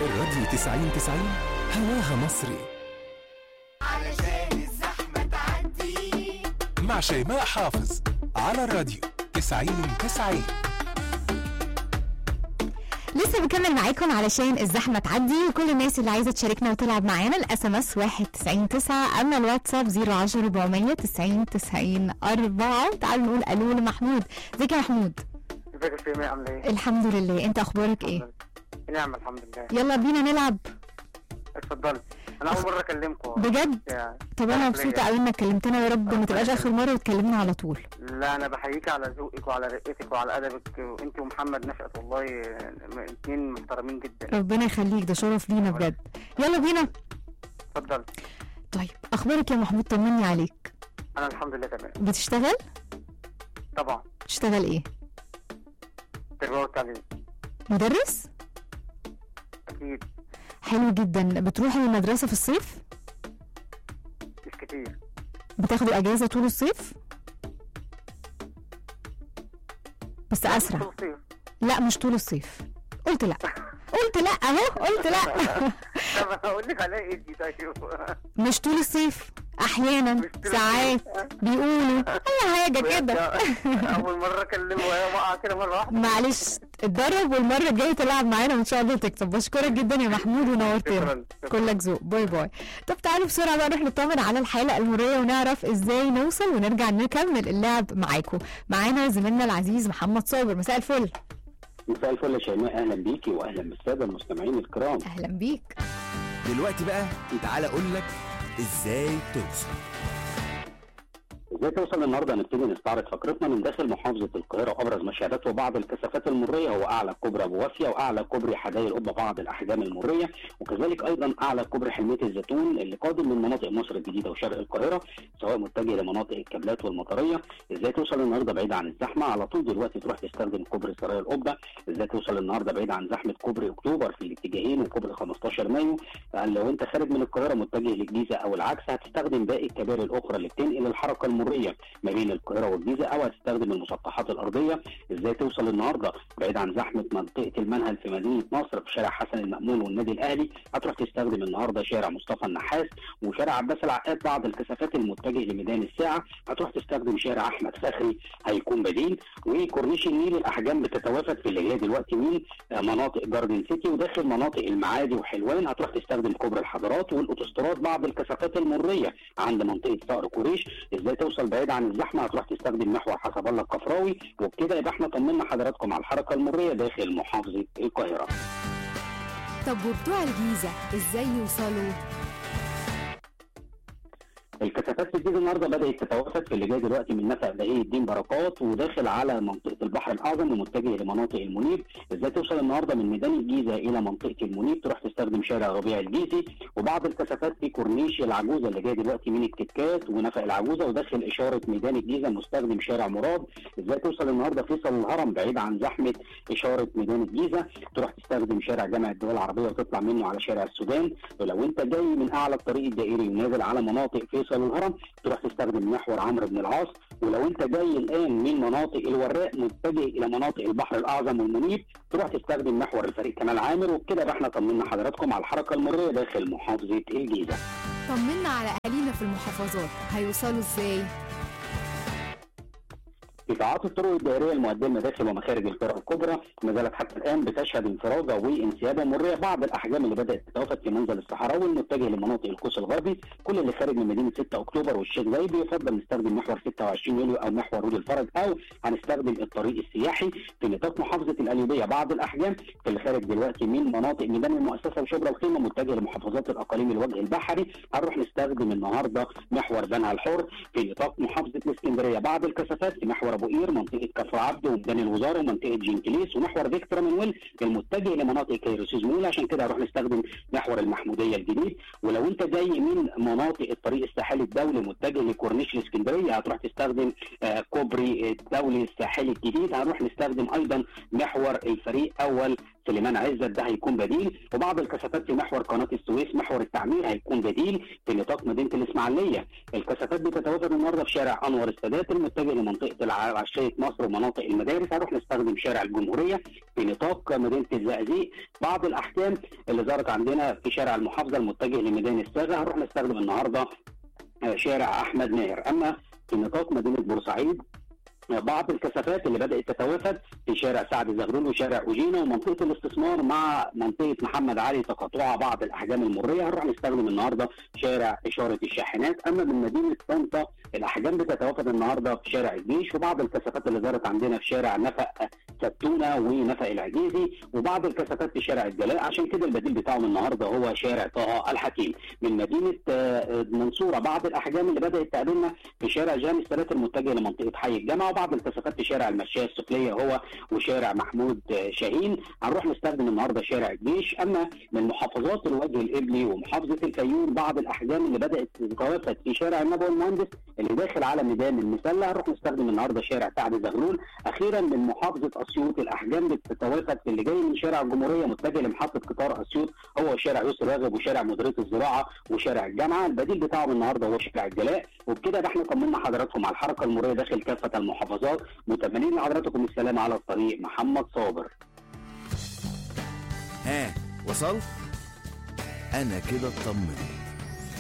الراديو 90 90 هواها مصري علشان الزحمة تعدي مع شيماء حافظ على الراديو 90 90 لسه بكمل معاكم علشان الزحمه تعدي وكل الناس اللي عايزه تشاركنا وتلعب معانا الاس ام اس 19 اما الواتساب 010 400 90 90 4 تعالوا نقول الو لمحمود ازيك يا محمود ازيك يا شيماء عامله ايه؟ الحمد لله انت اخبارك ايه نعم الحمد لله يلا بينا نلعب اتفضلي انا اول مره اكلمكم بجد يعني طب انا مبسوطه قوي انك كلمتنا يا رب ما تبقاش اخر مره وتكلمنا على طول لا انا بحييك على ذوقك وعلى رقتك وعلى ادبك وانت ومحمد نشأت والله اثنين محترمين جدا ربنا يخليك ده شرف لينا بجد يلا بينا اتفضل طيب اخبارك يا محمود طمني عليك انا الحمد لله تمام بتشتغل طبعا بتشتغل ايه تربيه والتعليم مدرس اكيد حلو جدا بتروحوا المدرسه في الصيف مش كتير بتاخدوا اجازه طول الصيف بس اسرع طول الصيف. لا مش طول الصيف قلت لا قلت لا اهو قلت لا طب هقول لك على ايه دي طيب مش طول الصيف احيانا مش طول ساعات بيقولوا اي حاجه كده اول مره اكلمه وهي واقعه كده مره واحده معلش اتدرب والمره الجايه تلعب معانا وان شاء الله تكسب بشكرك جدا يا محمود ونورتنا شكرا شكرا. كلك ذوق باي باي طب تعالوا بسرعه بقى نروح نطمن على الحاله المريه ونعرف ازاي نوصل ونرجع نكمل اللعب معاكم معانا زميلنا العزيز محمد صابر مساء الفل مساء الفل يا شيماء اهلا بيكي واهلا بالساده المستمعين الكرام اهلا بيك دلوقتي بقى تعالى اقول لك ازاي توصل ازاي توصل النهارده هنبتدي نستعرض فقرتنا من داخل محافظه القاهره وابرز مشاهدات وبعض الكثافات المريه هو اعلى كوبري ابو وافيه واعلى كوبري حدائق القبه بعض الاحجام المريه وكذلك ايضا اعلى كوبري حلميه الزيتون اللي قادم من مناطق مصر الجديده وشرق القاهره سواء متجه لمناطق الكابلات والمطريه ازاي توصل النهارده بعيد عن الزحمه على طول دلوقتي تروح تستخدم كوبري سرايا القبه ازاي توصل النهارده بعيد عن زحمه كوبري اكتوبر في الاتجاهين وكوبري 15 مايو يعني لو انت خارج من القاهره متجه للجيزه او العكس هتستخدم باقي الكباري الاخرى اللي بتنقل الحركه المريه ما بين القاهره والجيزه او هتستخدم المسطحات الارضيه ازاي توصل النهارده بعيد عن زحمه منطقه المنهل في مدينه نصر في شارع حسن المامون والنادي الاهلي هتروح تستخدم النهارده شارع مصطفى النحاس وشارع عباس العقاد بعض الكثافات المتجه لميدان الساعه هتروح تستخدم شارع احمد فخري هيكون بديل وكورنيش النيل الاحجام بتتوافد في اللي هي دلوقتي من آه، مناطق جاردن سيتي وداخل مناطق المعادي وحلوان هتروح تستخدم كوبري الحضارات والاوتوستراد بعض الكثافات المريه عند منطقه صقر قريش ازاي توصل بعيد عن الزحمه هتروح تستخدم محور حسب الله الكفراوي وبكده يبقى احنا طمنا حضراتكم على الحركه المريه داخل محافظه القاهره طب وبتوع الجيزة ازاي يوصلوا؟ الكثافات في الجيزه النهارده بدات تتوافد في اللي جاي دلوقتي من نفق بهي الدين بركات وداخل على منطقه البحر الاعظم ومتجه لمناطق المنيب ازاي توصل النهارده من ميدان الجيزه الى منطقه المنيب تروح تستخدم شارع ربيع الجيزي وبعض الكثافات في كورنيش العجوزه اللي جاي دلوقتي من الكتكات ونفق العجوزه وداخل اشاره ميدان الجيزه مستخدم شارع مراد ازاي توصل النهارده فيصل الهرم بعيد عن زحمه اشاره ميدان الجيزه تروح تستخدم شارع جامع الدول العربيه وتطلع منه على شارع السودان ولو انت جاي من اعلى الطريق الدائري ونازل على مناطق فيصل الهرم تروح تستخدم محور عمرو بن العاص ولو انت جاي الان من مناطق الوراق متجه الى مناطق البحر الاعظم والمنيب تروح تستخدم محور الفريق كمال عامر وبكده بقى احنا طمنا حضراتكم على الحركه المريه داخل محافظه الجيزه طمنا على اهالينا في المحافظات هيوصلوا ازاي؟ قطاعات الطرق الدائريه المؤديه لمداخل ومخارج القرى الكبرى ما زالت حتى الان بتشهد انفراجه وانسيابه مريه بعض الاحجام اللي بدات تتوافد في منزل الصحراوي المتجه لمناطق القوس الغربي كل اللي خارج من مدينه 6 اكتوبر والشيخ زايد يفضل نستخدم محور 26 يوليو او محور رود الفرج او هنستخدم الطريق السياحي في نطاق محافظه القليوبيه بعض الاحجام في اللي خارج دلوقتي من مناطق ميدان المؤسسه وشبرا الخيمه متجه لمحافظات الاقاليم الوجه البحري هنروح نستخدم النهارده محور بنها الحر في نطاق محافظه الاسكندريه بعض الكثافات في محور ابو قير منطقه كفر عبده وميدان الوزاره ومنطقه جنكليس ومحور فيكتور مانويل المتجه لمناطق كيروسيز مول عشان كده هنروح نستخدم محور المحموديه الجديد ولو انت جاي من مناطق الطريق الساحلي الدولي متجه لكورنيش الاسكندريه هتروح تستخدم آه، كوبري الدولي الساحلي الجديد هنروح نستخدم ايضا محور الفريق اول سليمان عزت ده هيكون بديل وبعض الكثافات في محور قناه السويس محور التعمير هيكون بديل في نطاق مدينه الاسماعيليه الكثافات بتتوافد النهارده في شارع انور السادات المتجه لمنطقه الع- عشيه مصر ومناطق المدارس هنروح نستخدم شارع الجمهوريه في نطاق مدينه الزقازيق بعض الاحكام اللي ظهرت عندنا في شارع المحافظه المتجه لميدان الساغه هنروح نستخدم النهارده آه، شارع احمد ماهر اما في نطاق مدينه بورسعيد بعض الكثافات اللي بدات تتوافد في شارع سعد زغلول وشارع اوجينا ومنطقه الاستثمار مع منطقه محمد علي تقاطعها بعض الاحجام المريه هنروح نستخدم النهارده شارع اشاره الشاحنات اما من مدينه طنطا الاحجام بتتوافد النهارده في شارع الجيش وبعض الكثافات اللي ظهرت عندنا في شارع نفق ستونه ونفق العجيزي وبعض الكثافات في شارع الجلاء عشان كده البديل بتاعهم النهارده هو شارع طه الحكيم من مدينه آه، المنصوره بعض الاحجام اللي بدات تقابلنا في شارع جامع الثلاث المتجه لمنطقه حي الجامعه وبعض الكثافات في شارع المشايه السفليه هو وشارع محمود آه، شاهين هنروح نستخدم النهارده شارع الجيش اما من محافظات الوجه القبلي ومحافظه الفيوم بعض الاحجام اللي بدات تتوافد في شارع النبوي المهندس اللي داخل على ميدان المسله هنروح نستخدم النهارده شارع سعد زغلول اخيرا من محافظه اسيوط الاحجام بتتوافد في اللي جاي من شارع الجمهوريه متجه لمحطه قطار اسيوط هو شارع يوسف راغب وشارع مديريه الزراعه وشارع الجامعه البديل بتاعهم النهارده هو شارع الجلاء وبكده ده احنا طمنا حضراتكم على الحركه المروريه داخل كافه المحافظات متمنين لحضراتكم السلام على الطريق محمد صابر ها وصلت انا كده اطمنت